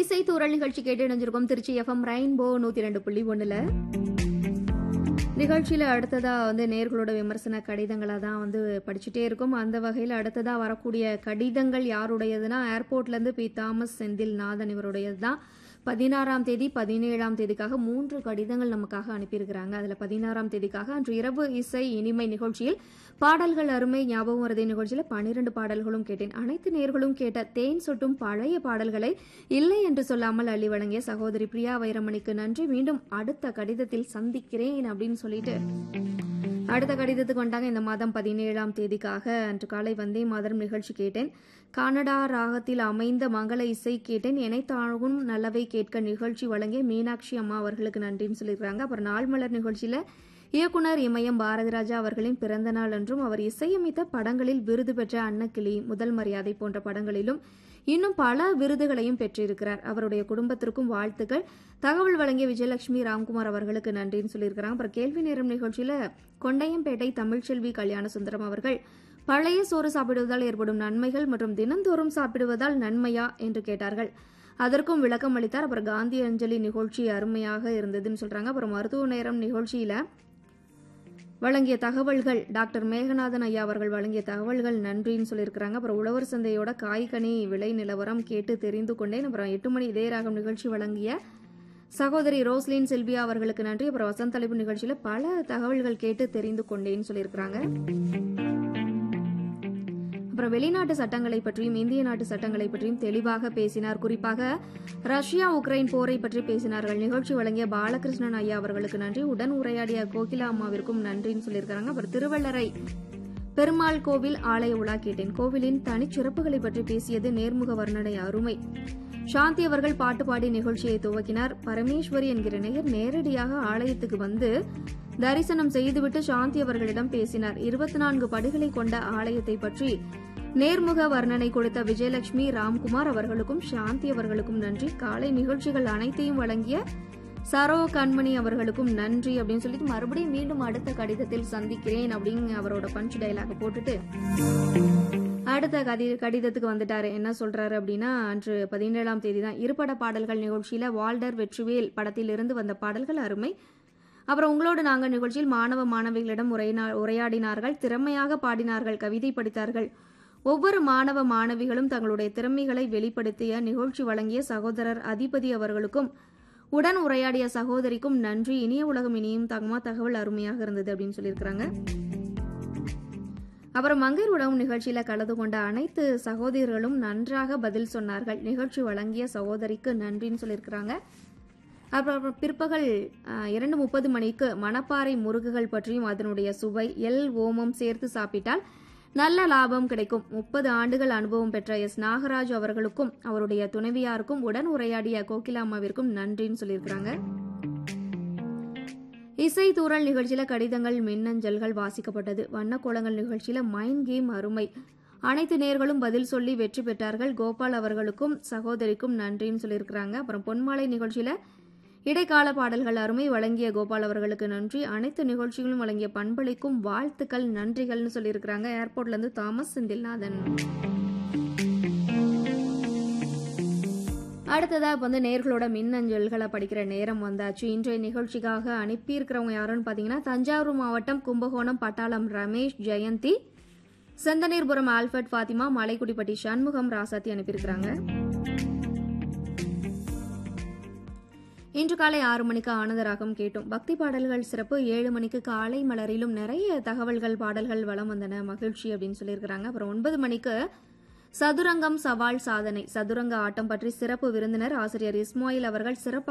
இசை தூரல் நிகழ்ச்சி கேட்டு இணைஞ்சிருக்கோம் திருச்சி எஃப்எம் ரெயின்போ நூத்தி ரெண்டு புள்ளி ஒண்ணுல நிகழ்ச்சியில அடுத்ததா வந்து நேர்களோட விமர்சன கடிதங்களா தான் வந்து படிச்சுட்டே இருக்கும் அந்த வகையில் அடுத்ததா வரக்கூடிய கடிதங்கள் யாருடையதுன்னா ஏர்போர்ட்ல இருந்து பி தாமஸ் செந்தில் நாதன் இவருடையது தான் பதினாறாம் தேதி பதினேழாம் தேதிக்காக மூன்று கடிதங்கள் நமக்காக அனுப்பியிருக்கிறாங்க அதுல பதினாறாம் தேதிக்காக அன்று இரவு இசை இனிமை நிகழ்ச்சியில் பாடல்கள் அருமை ஞாபகம் வருதை நிகழ்ச்சியில பனிரெண்டு பாடல்களும் கேட்டேன் அனைத்து நேர்களும் கேட்ட தேன் சொட்டும் பழைய பாடல்களை இல்லை என்று சொல்லாமல் அள்ளி வழங்கிய சகோதரி பிரியா வைரமணிக்கு நன்றி மீண்டும் அடுத்த கடிதத்தில் சந்திக்கிறேன் அப்படின்னு சொல்லிட்டு அடுத்த கடிதத்துக்கு வந்தாங்க இந்த மாதம் பதினேழாம் தேதிக்காக அன்று காலை வந்தே மாதரம் நிகழ்ச்சி கேட்டேன் கனடா ராகத்தில் அமைந்த மங்கள இசை கேட்டேன் இணைத்தாழ்வும் நல்லவை கேட்க நிகழ்ச்சி வழங்கிய மீனாட்சி அம்மா அவர்களுக்கு நன்றின்னு சொல்லியிருக்காங்க அப்புறம் நாள் மலர் நிகழ்ச்சியில இயக்குனர் இமயம் பாரதிராஜா அவர்களின் பிறந்த நாள் என்றும் அவர் இசையமைத்த படங்களில் விருது பெற்ற அன்னக்கிளி முதல் மரியாதை போன்ற படங்களிலும் இன்னும் பல விருதுகளையும் பெற்றிருக்கிறார் அவருடைய குடும்பத்திற்கும் வாழ்த்துக்கள் தகவல் வழங்கிய விஜயலட்சுமி ராம்குமார் அவர்களுக்கு நன்றின்னு சொல்லியிருக்கிறாங்க அப்புறம் கேள்வி நேரம் நிகழ்ச்சியில கொண்டையம்பேட்டை தமிழ்ச்செல்வி கல்யாண சுந்தரம் அவர்கள் பழைய சோறு சாப்பிடுவதால் ஏற்படும் நன்மைகள் மற்றும் தினந்தோறும் சாப்பிடுவதால் நன்மையா என்று கேட்டார்கள் அதற்கும் விளக்கம் அளித்தார் அப்புறம் காந்தி அஞ்சலி நிகழ்ச்சி அருமையாக இருந்ததுன்னு சொல்றாங்க அப்புறம் மருத்துவ நேரம் நிகழ்ச்சியில வழங்கிய தகவல்கள் டாக்டர் மேகநாதன் ஐயா அவர்கள் வழங்கிய தகவல்கள் நன்றின்னு சொல்லியிருக்கிறாங்க அப்புறம் உழவர் சந்தையோட காய்கனி விலை நிலவரம் கேட்டு தெரிந்து கொண்டேன் அப்புறம் எட்டு மணி இதே ராகம் நிகழ்ச்சி வழங்கிய சகோதரி ரோஸ்லின் செல்வியா அவர்களுக்கு நன்றி அப்புறம் வசந்த தலைப்பு நிகழ்ச்சியில பல தகவல்கள் கேட்டு தெரிந்து கொண்டேன்னு சொல்லியிருக்கிறாங்க அப்புறம் வெளிநாட்டு சட்டங்களை பற்றியும் இந்திய நாட்டு சட்டங்களை பற்றியும் தெளிவாக பேசினார் குறிப்பாக ரஷ்யா உக்ரைன் போரை பற்றி பேசினார்கள் நிகழ்ச்சி வழங்கிய பாலகிருஷ்ணன் ஐயா அவர்களுக்கு நன்றி உடன் உரையாடிய கோகிலா அம்மாவிற்கும் நன்றின்னு சொல்லியிருக்காங்க அப்புறம் திருவள்ளரை பெருமாள் கோவில் ஆலய உலா கேட்டேன் கோவிலின் தனிச்சிறப்புகளை பற்றி பேசியது நேர்முக வர்ணனை அருமை சாந்தி அவர்கள் பாட்டு பாடி நிகழ்ச்சியை துவக்கினார் பரமேஸ்வரி என்கிற நேயர் நேரடியாக ஆலயத்துக்கு வந்து தரிசனம் செய்துவிட்டு சாந்தி அவர்களிடம் பேசினார் இருபத்தி நான்கு படிகளை கொண்ட ஆலயத்தை பற்றி நேர்முக வர்ணனை கொடுத்த விஜயலட்சுமி ராம்குமார் அவர்களுக்கும் சாந்தி அவர்களுக்கும் நன்றி காலை நிகழ்ச்சிகள் அனைத்தையும் வழங்கிய சரோ கண்மணி அவர்களுக்கும் நன்றி அப்படின்னு சொல்லிட்டு மறுபடியும் மீண்டும் அடுத்த கடிதத்தில் சந்திக்கிறேன் அப்படின்னு அவரோட பஞ்ச் டைலாக போட்டுட்டு அடுத்த கதி கடிதத்துக்கு வந்துட்டாரு என்ன சொல்றாரு அப்படின்னா அன்று பதினேழாம் தேதி தான் இருபட பாடல்கள் நிகழ்ச்சியில வால்டர் வெற்றிவேல் படத்தில் இருந்து வந்த பாடல்கள் அருமை அப்புறம் உங்களோடு நாங்கள் நிகழ்ச்சியில் மாணவ மாணவிகளிடம் உரையினா- உரையாடினார்கள் திறமையாக பாடினார்கள் கவிதை படித்தார்கள் ஒவ்வொரு மாணவ மாணவிகளும் தங்களுடைய திறமைகளை வெளிப்படுத்திய நிகழ்ச்சி வழங்கிய சகோதரர் அதிபதி அவர்களுக்கும் உடன் உரையாடிய சகோதரிக்கும் நன்றி இனிய உலகம் இனியும் தகமா தகவல் அருமையாக இருந்தது அப்படின்னு சொல்லியிருக்கிறாங்க அப்புறம் மங்கையர் உணவும் நிகழ்ச்சியில கலந்து கொண்ட அனைத்து சகோதரர்களும் நன்றாக பதில் சொன்னார்கள் நிகழ்ச்சி வழங்கிய சகோதரிக்கு நன்றின்னு சொல்லியிருக்கிறாங்க அப்புறம் அப்புறம் பிற்பகல் அஹ், இரண்டு முப்பது மணிக்கு மணப்பாறை முருகுகள் பற்றியும் அதனுடைய சுவை எல் ஓமம் சேர்த்து சாப்பிட்டால் நல்ல லாபம் கிடைக்கும் முப்பது ஆண்டுகள் அனுபவம் பெற்ற எஸ் நாகராஜ் அவர்களுக்கும் அவருடைய துணைவியாருக்கும் உடன் உரையாடிய கோகிலாம்மாவிற்கும் நன்றின்னு சொல்லியிருக்கிறாங்க இசை தூரல் நிகழ்ச்சியில கடிதங்கள் மின்னஞ்சல்கள் வாசிக்கப்பட்டது வண்ணக்கோலங்கள் நிகழ்ச்சியில மைண்ட் கேம் அருமை அனைத்து நேர்களும் பதில் சொல்லி வெற்றி பெற்றார்கள் கோபால் அவர்களுக்கும் சகோதரிக்கும் நன்றின்னு சொல்லியிருக்கிறாங்க அப்புறம் பொன்மாலை நிகழ்ச்சியில இடைக்கால பாடல்கள் அருமை வழங்கிய கோபால் அவர்களுக்கு நன்றி அனைத்து நிகழ்ச்சிகளும் வழங்கிய பண்பளிக்கும் வாழ்த்துக்கள் நன்றிகள்னு சொல்லியிருக்கிறாங்க ஏர்போர்ட்ல இருந்து தாமஸ் செந்தில்நாதன் அடுத்ததா இப்ப வந்து நேர்களோட மின்னஞ்சல்களை படிக்கிற நேரம் வந்தாச்சு இன்றைய நிகழ்ச்சிக்காக அனுப்பியிருக்கிறவங்க யாருன்னு பாத்தீங்கன்னா தஞ்சாவூர் மாவட்டம் கும்பகோணம் பட்டாளம் ரமேஷ் ஜெயந்தி செந்தனீர்புரம் ஆல்பர்ட் ஃபாத்திமா மலைக்குடிப்பட்டி சண்முகம் ராசாத்தி அனுப்பியிருக்கிறாங்க இன்று காலை ஆறு மணிக்கு ஆனந்தராகம் கேட்டோம் பக்தி பாடல்கள் சிறப்பு ஏழு மணிக்கு காலை மலரிலும் நிறைய தகவல்கள் பாடல்கள் வலம் வந்தன மகிழ்ச்சி அப்படின்னு சொல்லியிருக்கிறாங்க அப்புறம் ஒன்பது மணிக்கு சதுரங்கம் சவால் சாதனை சதுரங்க ஆட்டம் பற்றி சிறப்பு விருந்தினர் ஆசிரியர் இஸ்மாயில் அவர்கள் சிறப்பு